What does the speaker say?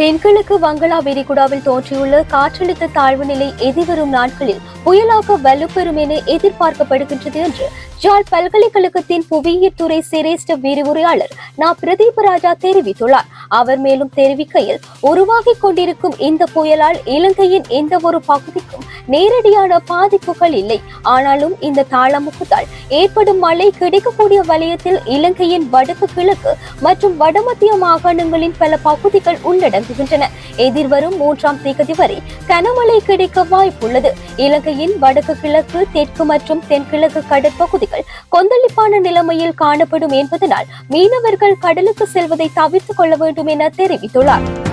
தென்கிழக்கு வங்களா விரிகுடாவில் தோன்றியுள்ள காற்றழுத்த தாழ்வு நிலை எதிர்வரும் நாட்களில் புயலாக வலுப்பெறும் என எதிர்பார்க்கப்படுகின்றது என்று ஜாழ் பல்கலைக்கழகத்தின் புவியியல் துறை சிரேஷ்ட விரிவுரையாளர் நா பிரதீப் ராஜா தெரிவித்துள்ளார் அவர் மேலும் தெரிவிக்கையில் உருவாகிக் கொண்டிருக்கும் இந்த புயலால் இலங்கையின் எந்த ஒரு பகுதிக்கும் நேரடியான பாதிப்புகள் இல்லை ஆனாலும் இந்த தாளமுகத்தால் ஏற்படும் மழை கிடைக்கக்கூடிய வலயத்தில் இலங்கையின் வடக்கு கிழக்கு மற்றும் வடமத்திய மாகாணங்களின் பல பகுதிகள் உள்ளடங்குகின்றன எதிர்வரும் மூன்றாம் தேதி வரை கனமழை கிடைக்க வாய்ப்புள்ளது இலங்கையின் வடக்கு கிழக்கு தெற்கு மற்றும் தென்கிழக்கு கடற்பகுதிகள் கொந்தளிப்பான நிலைமையில் காணப்படும் என்பதனால் மீனவர்கள் கடலுக்கு செல்வதை தவிர்த்துக் கொள்ள வேண்டும் என தெரிவித்துள்ளார்